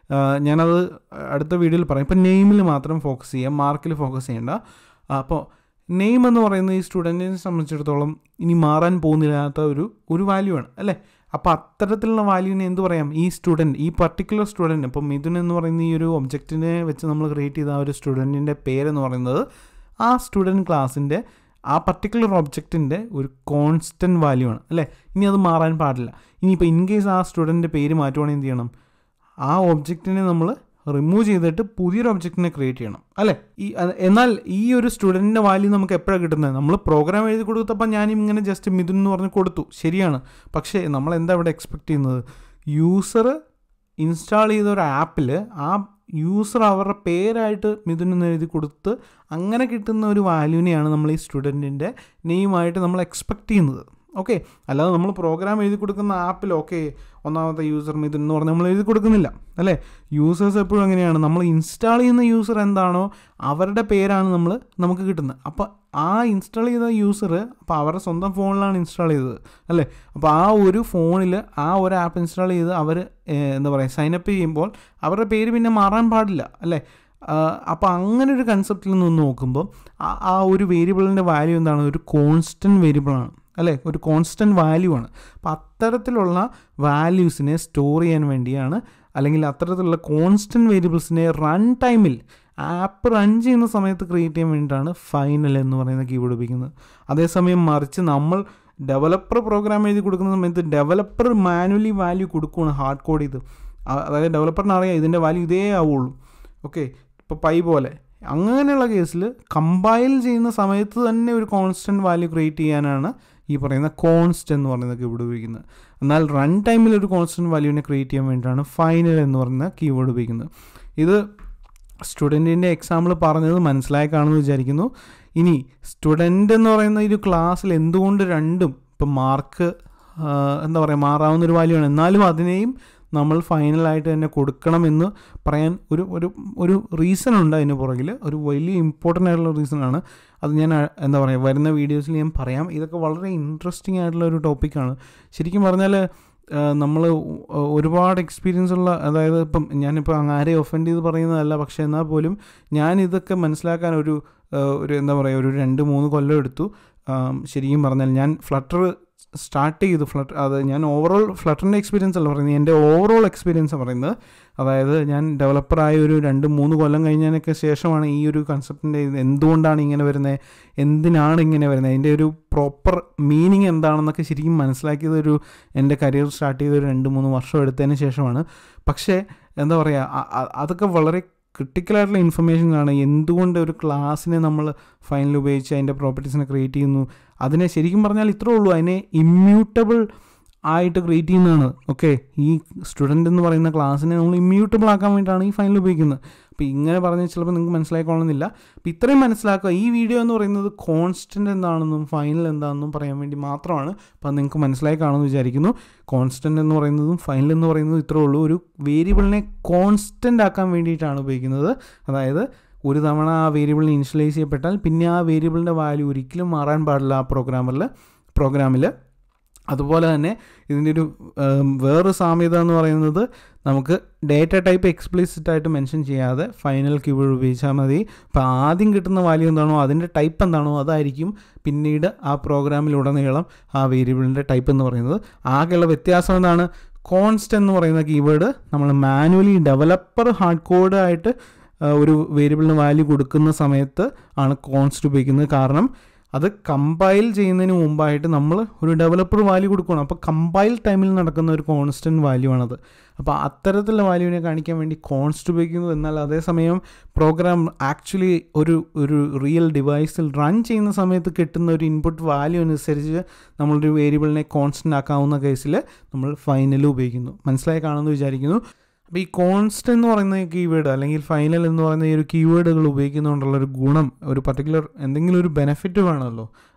ഞാനത് അടുത്ത വീഡിയോയിൽ പറയാം ഇപ്പം നെയിമിൽ മാത്രം ഫോക്കസ് ചെയ്യാം മാർക്കിൽ ഫോക്കസ് ചെയ്യേണ്ട അപ്പോൾ നെയിം എന്ന് പറയുന്നത് ഈ സ്റ്റുഡൻറ്റിനെ സംബന്ധിച്ചിടത്തോളം ഇനി മാറാൻ പോകുന്നില്ലാത്ത ഒരു ഒരു വാല്യൂ ആണ് അല്ലേ അപ്പോൾ അത്തരത്തിലുള്ള വാല്യൂവിനെ എന്ത് പറയാം ഈ സ്റ്റുഡൻറ്റ് ഈ പർട്ടിക്കുലർ സ്റ്റുഡൻറ്റ് ഇപ്പം മിഥുൻ എന്ന് പറയുന്ന ഈ ഒരു ഒബ്ജക്റ്റിനെ വെച്ച് നമ്മൾ ക്രിയേറ്റ് ചെയ്ത ആ ഒരു സ്റ്റുഡൻറ്റിൻ്റെ പേരെന്ന് പറയുന്നത് ആ സ്റ്റുഡൻറ്റ് ക്ലാസ്സിൻ്റെ ആ പർട്ടിക്കുലർ ഒബ്ജക്റ്റിൻ്റെ ഒരു കോൺസ്റ്റൻറ്റ് വാല്യൂ ആണ് അല്ലേ ഇനി അത് മാറാൻ പാടില്ല ഇനിയിപ്പോൾ ഇൻ കേസ് ആ സ്റ്റുഡൻറ്റിൻ്റെ പേര് മാറ്റുവാണെങ്കിൽ എന്ത് ചെയ്യണം ആ ഒബ്ജക്റ്റിനെ നമ്മൾ റിമൂവ് ചെയ്തിട്ട് പുതിയൊരു ഒബ്ജക്റ്റിനെ ക്രിയേറ്റ് ചെയ്യണം അല്ലേ ഈ അത് എന്നാൽ ഈ ഒരു സ്റ്റുഡൻറ്റിൻ്റെ വാല്യൂ നമുക്ക് എപ്പോഴാണ് കിട്ടുന്നത് നമ്മൾ പ്രോഗ്രാം എഴുതി കൊടുത്തപ്പോൾ ഞാൻ ഇങ്ങനെ ജസ്റ്റ് മിഥുൻ എന്ന് പറഞ്ഞ് കൊടുത്തു ശരിയാണ് പക്ഷേ നമ്മൾ എന്താ ഇവിടെ എക്സ്പെക്റ്റ് ചെയ്യുന്നത് യൂസർ ഇൻസ്റ്റാൾ ചെയ്ത ഒരു ആപ്പിൽ ആ യൂസർ അവരുടെ പേരായിട്ട് മിഥുൻ എന്ന് എഴുതി കൊടുത്ത് അങ്ങനെ കിട്ടുന്ന ഒരു വാല്യൂവിനെയാണ് നമ്മൾ ഈ സ്റ്റുഡൻറ്റിൻ്റെ നെയിമായിട്ട് നമ്മൾ എക്സ്പെക്റ്റ് ചെയ്യുന്നത് ഓക്കെ അല്ലാതെ നമ്മൾ പ്രോഗ്രാം എഴുതി കൊടുക്കുന്ന ആപ്പിൽ ഓക്കെ ഒന്നാമത്തെ യൂസർ മിഥുൻ എന്ന് പറഞ്ഞ് നമ്മൾ എഴുതി കൊടുക്കുന്നില്ല അല്ലേ യൂസേഴ്സ് എപ്പോഴും അങ്ങനെയാണ് നമ്മൾ ഇൻസ്റ്റാൾ ചെയ്യുന്ന യൂസർ എന്താണോ അവരുടെ പേരാണ് നമ്മൾ നമുക്ക് കിട്ടുന്നത് അപ്പോൾ ആ ഇൻസ്റ്റാൾ ചെയ്ത യൂസർ അപ്പോൾ അവരുടെ സ്വന്തം ഫോണിലാണ് ഇൻസ്റ്റാൾ ചെയ്തത് അല്ലേ അപ്പോൾ ആ ഒരു ഫോണിൽ ആ ഒരു ആപ്പ് ഇൻസ്റ്റാൾ ചെയ്ത് അവർ എന്താ പറയുക സൈനപ്പ് ചെയ്യുമ്പോൾ അവരുടെ പേര് പിന്നെ മാറാൻ പാടില്ല അല്ലേ അപ്പോൾ അങ്ങനെ ഒരു കൺസെപ്റ്റിൽ നിന്ന് നോക്കുമ്പോൾ ആ- ആ ഒരു വേരിയബിളിൻ്റെ വാല്യൂ എന്താണ് ഒരു കോൺസ്റ്റൻറ്റ് വേരിയബിളാണ് അല്ലേ ഒരു കോൺസ്റ്റൻറ്റ് വാല്യൂ ആണ് അപ്പോൾ അത്തരത്തിലുള്ള വാല്യൂസിനെ സ്റ്റോർ ചെയ്യാൻ വേണ്ടിയാണ് അല്ലെങ്കിൽ അത്തരത്തിലുള്ള കോൺസ്റ്റൻറ്റ് വേരിയബിൾസിനെ റൺ ടൈമിൽ ആപ്പ് റൺ ചെയ്യുന്ന സമയത്ത് ക്രിയേറ്റ് ചെയ്യാൻ വേണ്ടിയിട്ടാണ് ഫൈനൽ എന്ന് പറയുന്ന കീവേഡ് ഉപയോഗിക്കുന്നത് അതേസമയം മറിച്ച് നമ്മൾ ഡെവലപ്പർ പ്രോഗ്രാം എഴുതി കൊടുക്കുന്ന സമയത്ത് ഡെവലപ്പർ മാനുവലി വാല്യൂ കൊടുക്കുകയാണ് ഹാർഡ് കോഡ് ചെയ്ത് അ- അതായത് ഡെവലപ്പറിന് അറിയാം ഇതിൻ്റെ വാല്യൂ ഇതേ ആവുള്ളൂ ഓക്കെ ഇപ്പോൾ പൈ പോലെ അങ്ങനെയുള്ള കേസിൽ കമ്പൈൽ ചെയ്യുന്ന സമയത്ത് തന്നെ ഒരു കോൺസ്റ്റൻറ്റ് വാല്യൂ ക്രിയേറ്റ് ചെയ്യാനാണ് ഈ പറയുന്ന കോൺസ്റ്റ് എന്ന് പറയുന്ന കീവേഡ് ഉപയോഗിക്കുന്നത് എന്നാൽ റൺ ടൈമിൽ ഒരു കോൺസ്റ്റൻറ്റ് വാല്യൂവിനെ ക്രിയേറ്റ് ചെയ്യാൻ വേണ്ടിയിട്ടാണ് ഫൈനൽ എന്ന് പറയുന്ന കീവേഡ് ഉപയോഗിക്കുന്നത് ഇത് സ്റ്റുഡൻറ്റിൻ്റെ എക്സാമ്പിൾ പറഞ്ഞത് മനസ്സിലായി കാണുമെന്ന് വിചാരിക്കുന്നു ഇനി സ്റ്റുഡൻ്റ് എന്ന് പറയുന്ന ഈ ഒരു ക്ലാസ്സിൽ എന്തുകൊണ്ട് രണ്ടും ഇപ്പം മാർക്ക് എന്താ പറയുക മാറാവുന്ന ഒരു വാല്യൂ ആണ് എന്നാലും അതിനെയും നമ്മൾ ഫൈനലായിട്ട് തന്നെ കൊടുക്കണമെന്ന് പറയാൻ ഒരു ഒരു ഒരു റീസൺ ഉണ്ട് അതിന് പുറകിൽ ഒരു വലിയ ഇമ്പോർട്ടൻ്റ് ആയിട്ടുള്ള റീസണാണ് അത് ഞാൻ ആ, എന്താ പറയുക വരുന്ന വീഡിയോസിൽ ഞാൻ പറയാം ഇതൊക്കെ വളരെ ഇൻട്രസ്റ്റിംഗ് ആയിട്ടുള്ള ഒരു ടോപ്പിക്കാണ് ശരിക്കും പറഞ്ഞാൽ നമ്മൾ ഒരുപാട് എക്സ്പീരിയൻസ് ഉള്ള അതായത് ഇപ്പം ഞാനിപ്പോൾ ആരെയും ഒഫൻഡ് ചെയ്ത് പറയുന്നതല്ല പക്ഷേ എന്നാൽ പോലും ഞാൻ ഇതൊക്കെ മനസ്സിലാക്കാൻ ഒരു ആ, ഒരു എന്താ പറയുക ഒരു രണ്ട് മൂന്ന് കൊല്ലം എടുത്തു ആം, ശരിക്കും പറഞ്ഞാൽ ഞാൻ ഫ്ലട്ടർ സ്റ്റാർട്ട് ചെയ്തു ഫ്ലട്ടർ അത് ഞാൻ ഓവറോൾ ഫ്ലട്ടറിൻ്റെ എക്സ്പീരിയൻസ് അല്ല പറയുന്നത് എൻ്റെ ഓവറോൾ എക്സ്പീരിയൻസ് പറയുന്നത് അതായത് ഞാൻ ഡെവലപ്പറായ ഒരു രണ്ട് മൂന്ന് കൊല്ലം കഴിഞ്ഞതിനൊക്കെ ശേഷമാണ് ഈ ഒരു കൺസെപ്റ്റിൻ്റെ എന്തുകൊണ്ടാണ് ഇങ്ങനെ വരുന്നത് എന്തിനാണ് ഇങ്ങനെ വരുന്നത് അതിൻ്റെ ഒരു പ്രോപ്പർ മീനിങ് എന്താണെന്നൊക്കെ ശരിക്കും മനസ്സിലാക്കിയത് ഒരു എൻ്റെ കരിയർ സ്റ്റാർട്ട് ചെയ്ത ഒരു രണ്ട് മൂന്ന് വർഷം എടുത്തതിന് ശേഷമാണ് പക്ഷേ എന്താ പറയുക അ- അ- അതൊക്കെ വളരെ ക്രിട്ടിക്കലായിട്ടുള്ള ഇൻഫർമേഷൻ ആണ് എന്തുകൊണ്ട് ഒരു ക്ലാസ്സിനെ നമ്മൾ ഫൈനൽ ഉപയോഗിച്ച് അതിൻ്റെ പ്രോപ്പർട്ടീസിനെ ക്രിയേറ്റ് ചെയ്യുന്നു അതിനെ ശരിക്കും പറഞ്ഞാൽ ഇത്രേ ഉള്ളൂ അതിനെ ഇമ്മ്യൂട്ടബിൾ ആയിട്ട് ക്രിയേറ്റ് ചെയ്യുന്നതാണ് ഓക്കെ ഈ സ്റ്റുഡൻ്റ് എന്ന് പറയുന്ന ക്ലാസ്സിനെ നമ്മൾ ഇമ്മ്യൂട്ടബിൾ ആക്കാൻ വേണ്ടിയിട്ടാണ് ഈ ഫൈനൽ ഉപയോഗിക്കുന്നത് അപ്പോൾ ഇങ്ങനെ പറഞ്ഞാൽ ചിലപ്പോൾ നിങ്ങൾക്ക് മനസ്സിലായിക്കൊള്ളുന്നില്ല അപ്പോൾ ഇത്രയും മനസ്സിലാക്കുക ഈ വീഡിയോ എന്ന് പറയുന്നത് കോൺസ്റ്റൻ്റ് എന്താണെന്നും ഫൈനൽ എന്താണെന്നും പറയാൻ വേണ്ടി മാത്രമാണ് അപ്പോൾ അത് നിങ്ങൾക്ക് മനസ്സിലായി കാണുമെന്ന് വിചാരിക്കുന്നു കോൺസ്റ്റൻ്റ് എന്ന് പറയുന്നതും ഫൈനൽ എന്ന് പറയുന്നതും ഇത്രേ ഉള്ളൂ ഒരു വേരിയബിളിനെ കോൺസ്റ്റൻ്റ് ആക്കാൻ വേണ്ടിയിട്ടാണ് ഉപയോഗിക്കുന്നത് അതായത് ഒരു തവണ ആ വേരിയബിളിനെ ഇനിഷ്യലൈസ് ചെയ്യപ്പെട്ടാൽ പിന്നെ ആ വേരിയബിളിൻ്റെ വാല്യൂ ഒരിക്കലും മാറാൻ പാടില്ല ആ പ്രോഗ്രാമറിൽ പ്രോഗ്രാമിൽ അതുപോലെ തന്നെ ഇതിൻ്റെ ഒരു ഉം, വേറൊരു സാമ്യത എന്ന് പറയുന്നത് നമുക്ക് ഡേറ്റ ടൈപ്പ് എക്സ്പ്ലിസിറ്റ് ആയിട്ട് മെൻഷൻ ചെയ്യാതെ ഫൈനൽ കീവേഡ് ഉപയോഗിച്ചാൽ മതി അപ്പോൾ ആദ്യം കിട്ടുന്ന വാല്യൂ എന്താണോ അതിൻ്റെ ടൈപ്പ് എന്താണോ അതായിരിക്കും പിന്നീട് ആ പ്രോഗ്രാമിലുടനീളം ആ വേരിയബിളിൻ്റെ ടൈപ്പ് എന്ന് പറയുന്നത് ആകെയുള്ള വ്യത്യാസം എന്താണ് കോൺസ്റ്റ് എന്ന് പറയുന്ന കീവേഡ് നമ്മൾ മാനുവലി ഡെവലപ്പർ ഹാർഡ് കോഡ് ആയിട്ട് ആ, ഒരു വേരിയബിളിന് വാല്യൂ കൊടുക്കുന്ന സമയത്ത് ആണ് കോൺസ്റ്റ് ഉപയോഗിക്കുന്നത് കാരണം അത് കമ്പൈൽ ചെയ്യുന്നതിന് മുമ്പായിട്ട് നമ്മൾ ഒരു ഡെവലപ്പർ വാല്യൂ കൊടുക്കണം അപ്പോൾ കമ്പൈൽ ടൈമിൽ നടക്കുന്ന ഒരു കോൺസ്റ്റൻറ്റ് വാല്യൂ ആണത് അപ്പോൾ അത്തരത്തിലുള്ള വാല്യൂവിനെ കാണിക്കാൻ വേണ്ടി കോൺസ്റ്റ് ഉപയോഗിക്കുന്നു എന്നാൽ അതേസമയം പ്രോഗ്രാം ആക്ച്വലി ഒരു ഒരു റിയൽ ഡിവൈസിൽ റൺ ചെയ്യുന്ന സമയത്ത് കിട്ടുന്ന ഒരു ഇൻപുട്ട് വാല്യൂ അനുസരിച്ച് നമ്മളൊരു വേരിയബിളിനെ കോൺസ്റ്റൻ്റ് ആക്കാവുന്ന കേസിൽ നമ്മൾ ഫൈനൽ ഉപയോഗിക്കുന്നു മനസ്സിലായി കാണുമെന്ന് വിചാരിക്കുന്നു അപ്പോൾ ഈ കോൺസ്റ്റ് എന്ന് പറയുന്ന കീവേഡ് അല്ലെങ്കിൽ ഫൈനൽ എന്ന് പറയുന്ന ഈ ഒരു കീവേഡുകൾ ഉപയോഗിക്കുന്നതുകൊണ്ടുള്ള ഒരു ഗുണം ഒരു പർട്ടിക്കുലർ എന്തെങ്കിലും ഒരു ബെനിഫിറ്റ് വേണമല്ലോ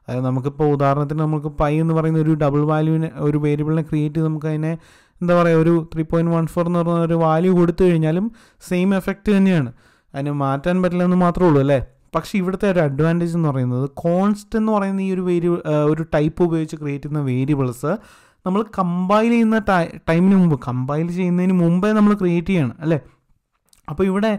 അതായത് നമുക്കിപ്പോൾ ഉദാഹരണത്തിന് നമുക്ക് പൈ എന്ന് പറയുന്ന ഒരു ഡബിൾ വാല്യൂവിനെ ഒരു വേരിയബിളിനെ ക്രിയേറ്റ് ചെയ്ത് നമുക്ക് അതിനെ എന്താ പറയുക ഒരു ത്രീ പോയിൻറ്റ് വൺ ഫോർ എന്ന് പറഞ്ഞ ഒരു വാല്യൂ കൊടുത്തു കഴിഞ്ഞാലും സെയിം എഫക്റ്റ് തന്നെയാണ് അതിന് മാറ്റാൻ പറ്റില്ല എന്ന് മാത്രമേ ഉള്ളൂ അല്ലേ പക്ഷേ ഇവിടുത്തെ ഒരു അഡ്വാൻറ്റേജ് എന്ന് പറയുന്നത് കോൺസ്റ്റ് എന്ന് പറയുന്ന ഈ ഒരു വേരിയബിൾ ഒരു ടൈപ്പ് ഉപയോഗിച്ച് ക്രിയേറ്റ് ചെയ്യുന്ന വേരിയബിൾസ് നമ്മൾ കമ്പൈൽ ചെയ്യുന്ന ടൈമിന് മുമ്പ് കമ്പൈൽ ചെയ്യുന്നതിന് മുമ്പേ നമ്മൾ ക്രിയേറ്റ് ചെയ്യണം അല്ലേ അപ്പോൾ ഇവിടെ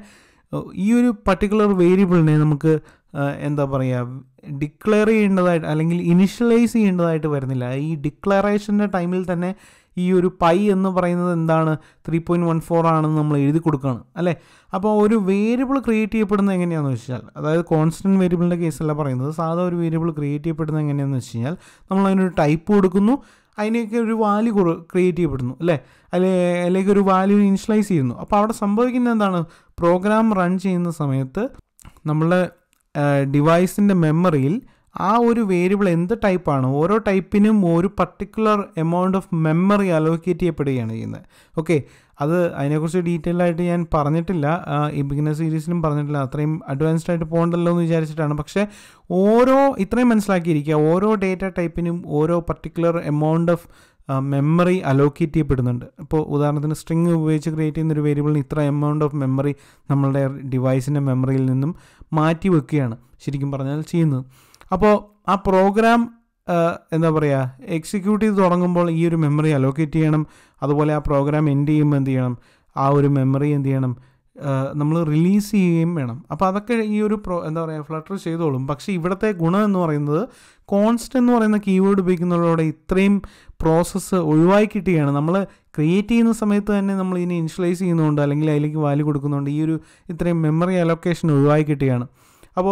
ഈ ഒരു പർട്ടിക്കുലർ വേരിയബിളിനെ നമുക്ക് എന്താ പറയുക ഡിക്ലെയർ ചെയ്യേണ്ടതായിട്ട് അല്ലെങ്കിൽ ഇനിഷ്യലൈസ് ചെയ്യേണ്ടതായിട്ട് വരുന്നില്ല ഈ ഡിക്ലറേഷൻ്റെ ടൈമിൽ തന്നെ ഈ ഒരു പൈ എന്ന് പറയുന്നത് എന്താണ് ത്രീ പോയിൻറ്റ് വൺ ഫോർ ആണെന്ന് നമ്മൾ എഴുതി കൊടുക്കുകയാണ് അല്ലേ അപ്പോൾ ഒരു വേരിയബിൾ ക്രിയേറ്റ് ചെയ്യപ്പെടുന്നത് എങ്ങനെയാണെന്ന് വെച്ചാൽ അതായത് കോൺസ്റ്റൻറ്റ് വേരിയബിളിൻ്റെ കേസല്ല പറയുന്നത് സാധാ ഒരു വേരിയബിൾ ക്രിയേറ്റ് ചെയ്യപ്പെടുന്നത് എങ്ങനെയാണെന്ന് വെച്ച് കഴിഞ്ഞാൽ നമ്മൾ അതിനൊരു ടൈപ്പ് കൊടുക്കുന്നു അതിനൊക്കെ ഒരു വാല്യൂ ക്രിയേറ്റ് ചെയ്യപ്പെടുന്നു അല്ലേ അല്ലെ അല്ലെങ്കിൽ ഒരു വാല്യൂ ഇനിഷ്യലൈസ് ചെയ്യുന്നു അപ്പോൾ അവിടെ സംഭവിക്കുന്നത് എന്താണ് പ്രോഗ്രാം റൺ ചെയ്യുന്ന സമയത്ത് നമ്മളുടെ ഡിവൈസിൻ്റെ മെമ്മറിയിൽ ആ ഒരു വേരിയബിൾ എന്ത് ടൈപ്പാണ് ഓരോ ടൈപ്പിനും ഒരു particular amount of memory allocate ചെയ്യപ്പെടുകയാണ് ചെയ്യുന്നത് ഓക്കെ അത് അതിനെക്കുറിച്ച് ഡീറ്റെയിൽ ആയിട്ട് ഞാൻ പറഞ്ഞിട്ടില്ല ഈ ബിഗിനർ സീരീസിലും പറഞ്ഞിട്ടില്ല അത്രയും അഡ്വാൻസ്ഡ് ആയിട്ട് പോകണ്ടല്ലോ എന്ന് വിചാരിച്ചിട്ടാണ് പക്ഷേ ഓരോ ഇത്രയും മനസ്സിലാക്കിയിരിക്കുക ഓരോ ഡേറ്റ ടൈപ്പിനും ഓരോ particular amount of memory allocate ചെയ്യപ്പെടുന്നുണ്ട് ഇപ്പോൾ ഉദാഹരണത്തിന് സ്ട്രിങ് ഉപയോഗിച്ച് ക്രിയേറ്റ് ചെയ്യുന്ന ഒരു വേരിയബിളിന് ഇത്ര എമൗണ്ട് ഓഫ് മെമ്മറി നമ്മളുടെ ഡിവൈസിൻ്റെ മെമ്മറിയിൽ നിന്നും മാറ്റി വെക്കുകയാണ് ശരിക്കും പറഞ്ഞാൽ ചെയ്യുന്നത് അപ്പോൾ ആ പ്രോഗ്രാം എന്താ പറയുക എക്സിക്യൂട്ട് ചെയ്ത് തുടങ്ങുമ്പോൾ ഈ ഒരു മെമ്മറി അലോക്കേറ്റ് ചെയ്യണം അതുപോലെ ആ പ്രോഗ്രാം എൻഡ് ചെയ്യുമ്പോൾ എന്ത് ചെയ്യണം ആ ഒരു മെമ്മറി എന്ത് ചെയ്യണം നമ്മൾ റിലീസ് ചെയ്യുകയും വേണം അപ്പോൾ അതൊക്കെ ഈ ഒരു പ്രോ എന്താ പറയുക ഫ്ലട്ടർ ചെയ്തോളും പക്ഷേ ഇവിടുത്തെ ഗുണം എന്ന് പറയുന്നത് കോൺസ്റ്റ് എന്ന് പറയുന്ന കീവേഡ് ഉപയോഗിക്കുന്നതോടെ ഇത്രയും പ്രോസസ്സ് ഒഴിവായി കിട്ടുകയാണ് നമ്മൾ ക്രിയേറ്റ് ചെയ്യുന്ന സമയത്ത് തന്നെ നമ്മൾ ഇതിനെ ഇൻഷ്യലൈസ് ചെയ്യുന്നതുകൊണ്ട് അല്ലെങ്കിൽ അതിലേക്ക് വാല്യൂ കൊടുക്കുന്നതുകൊണ്ട് ഈ ഒരു ഇത്രയും മെമ്മറി അലൊക്കേഷൻ ഒഴിവായി കിട്ടുകയാണ് അപ്പോൾ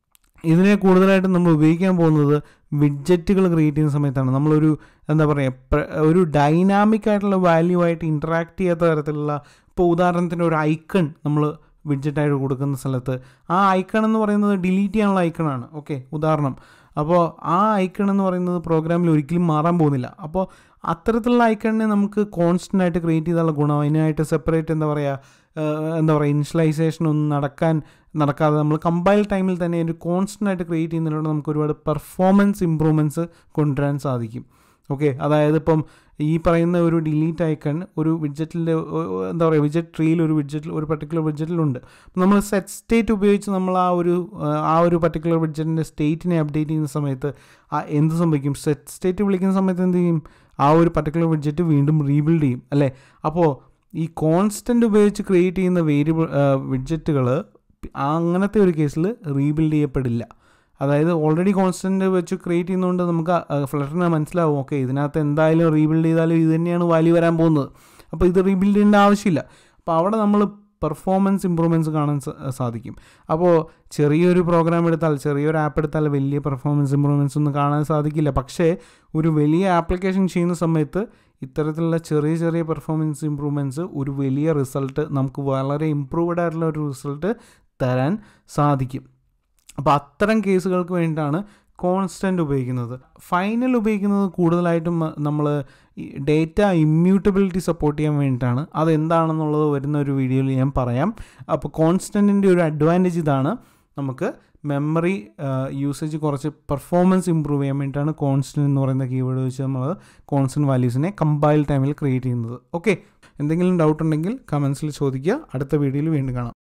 ഇതിനെ കൂടുതലായിട്ട് നമ്മൾ ഉപയോഗിക്കാൻ പോകുന്നത് വിഡ്ജറ്റുകൾ ക്രിയേറ്റ് ചെയ്യുന്ന സമയത്താണ് നമ്മളൊരു എന്താ പറയുക ഒരു ഡൈനാമിക് ആയിട്ടുള്ള വാല്യൂ ആയിട്ട് ഇൻറ്ററാക്ട് ചെയ്യാത്ത തരത്തിലുള്ള ഇപ്പോൾ ഉദാഹരണത്തിന് ഒരു ഐക്കൺ നമ്മൾ വിഡ്ജറ്റായിട്ട് കൊടുക്കുന്ന സ്ഥലത്ത് ആ ഐക്കൺ എന്ന് പറയുന്നത് ഡിലീറ്റ് ചെയ്യാനുള്ള ഐക്കണാണ് ഓക്കെ ഉദാഹരണം അപ്പോൾ ആ ഐക്കൺ എന്ന് പറയുന്നത് പ്രോഗ്രാമിൽ ഒരിക്കലും മാറാൻ പോകുന്നില്ല അപ്പോൾ അത്തരത്തിലുള്ള ഐക്കണിനെ നമുക്ക് കോൺസ്റ്റൻ്റ് ആയിട്ട് ക്രിയേറ്റ് ചെയ്താലുള്ള ഗുണം അതിനായിട്ട് സെപ്പറേറ്റ് എന്താ പറയുക എന്താ പറയുക ഇൻഷ്യലൈസേഷൻ ഒന്നും നടക്കാൻ നടക്കാതെ നമ്മൾ കമ്പൈൽ ടൈമിൽ തന്നെ ഒരു കോൺസ്റ്റൻ്റ് ആയിട്ട് ക്രിയേറ്റ് ചെയ്യുന്നതിലൂടെ നമുക്ക് ഒരുപാട് പെർഫോമൻസ് ഇമ്പ്രൂവ്മെൻറ്റ്സ് കൊണ്ടുവരാൻ സാധിക്കും ഓക്കെ അതായത് ഇപ്പം ഈ പറയുന്ന ഒരു ഡിലീറ്റ് ഐക്കൺ ഒരു വിഡ്ജറ്റിൻ്റെ എന്താ പറയുക വിഡ്ജറ്റ് ട്രീയിൽ ഒരു വിഡ്ജറ്റിൽ ഒരു പർട്ടിക്കുലർ വിഡ്ജറ്റിലുണ്ട് നമ്മൾ സെറ്റ് സ്റ്റേറ്റ് ഉപയോഗിച്ച് നമ്മൾ ആ ഒരു ആ ഒരു പർട്ടിക്കുലർ വിഡ്ജറ്റിൻ്റെ സ്റ്റേറ്റിനെ അപ്ഡേറ്റ് ചെയ്യുന്ന സമയത്ത് ആ എന്ത് സംഭവിക്കും സെറ്റ് സ്റ്റേറ്റ് വിളിക്കുന്ന സമയത്ത് എന്ത് ചെയ്യും ആ ഒരു പർട്ടിക്കുലർ വിഡ്ജറ്റ് വീണ്ടും റീബിൽഡ് ചെയ്യും അല്ലേ അപ്പോൾ ഈ കോൺസ്റ്റൻ്റ് ഉപയോഗിച്ച് ക്രിയേറ്റ് ചെയ്യുന്ന വേരിയബിൾ വിഡ്ജറ്റുകൾ അങ്ങനത്തെ ഒരു കേസിൽ റീബിൽഡ് ചെയ്യപ്പെടില്ല അതായത് ഓൾറെഡി കോൺസ്റ്റൻറ്റ് വെച്ച് ക്രിയേറ്റ് ചെയ്യുന്നതുകൊണ്ട് നമുക്ക് ഫ്ലട്ടറിന് മനസ്സിലാവും ഓക്കെ ഇതിനകത്ത് എന്തായാലും റീബിൽഡ് ചെയ്താലും ഇത് തന്നെയാണ് വാല്യൂ വരാൻ പോകുന്നത് അപ്പോൾ ഇത് റീബിൽഡ് ചെയ്യേണ്ട ആവശ്യമില്ല അപ്പോൾ അവിടെ നമ്മൾ പെർഫോമൻസ് ഇമ്പ്രൂവ്മെൻറ്റ്സ് കാണാൻ സാധിക്കും അപ്പോൾ ചെറിയൊരു പ്രോഗ്രാം എടുത്താൽ ചെറിയൊരു ആപ്പ് എടുത്താൽ വലിയ പെർഫോമൻസ് ഇമ്പ്രൂവ്മെൻറ്റ്സ് ഒന്നും കാണാൻ സാധിക്കില്ല പക്ഷേ ഒരു വലിയ ആപ്ലിക്കേഷൻ ചെയ്യുന്ന സമയത്ത് ഇത്തരത്തിലുള്ള ചെറിയ ചെറിയ പെർഫോമൻസ് ഇമ്പ്രൂവ്മെൻറ്റ്സ് ഒരു വലിയ റിസൾട്ട് നമുക്ക് വളരെ ഇമ്പ്രൂവ്ഡ് ആയിട്ടുള്ള ഒരു റിസൾട്ട് തരാൻ സാധിക്കും അപ്പോൾ അത്തരം കേസുകൾക്ക് വേണ്ടിയിട്ടാണ് കോൺസ്റ്റൻ്റ് ഉപയോഗിക്കുന്നത് ഫൈനൽ ഉപയോഗിക്കുന്നത് കൂടുതലായിട്ടും നമ്മൾ ഡേറ്റ ഇമ്മ്യൂട്ടബിലിറ്റി സപ്പോർട്ട് ചെയ്യാൻ വേണ്ടിയിട്ടാണ് അതെന്താണെന്നുള്ളത് വരുന്ന ഒരു വീഡിയോയിൽ ഞാൻ പറയാം അപ്പോൾ കോൺസ്റ്റൻറ്റിൻ്റെ ഒരു അഡ്വാൻറ്റേജ് ഇതാണ് നമുക്ക് മെമ്മറി യൂസേജ് കുറച്ച് പെർഫോമൻസ് ഇമ്പ്രൂവ് ചെയ്യാൻ വേണ്ടിയിട്ടാണ് കോൺസ്റ്റൻറ്റ് എന്ന് പറയുന്ന കീവേഡ് വെച്ച് നമ്മൾ കോൺസ്റ്റൻറ്റ് വാല്യൂസിനെ കമ്പൈൽ ടൈമിൽ ക്രിയേറ്റ് ചെയ്യുന്നത് ഓക്കെ എന്തെങ്കിലും ഡൗട്ട് ഉണ്ടെങ്കിൽ കമൻസിൽ ചോദിക്കുക അടുത്ത വീഡിയോയിൽ വീണ്ടും കാണാം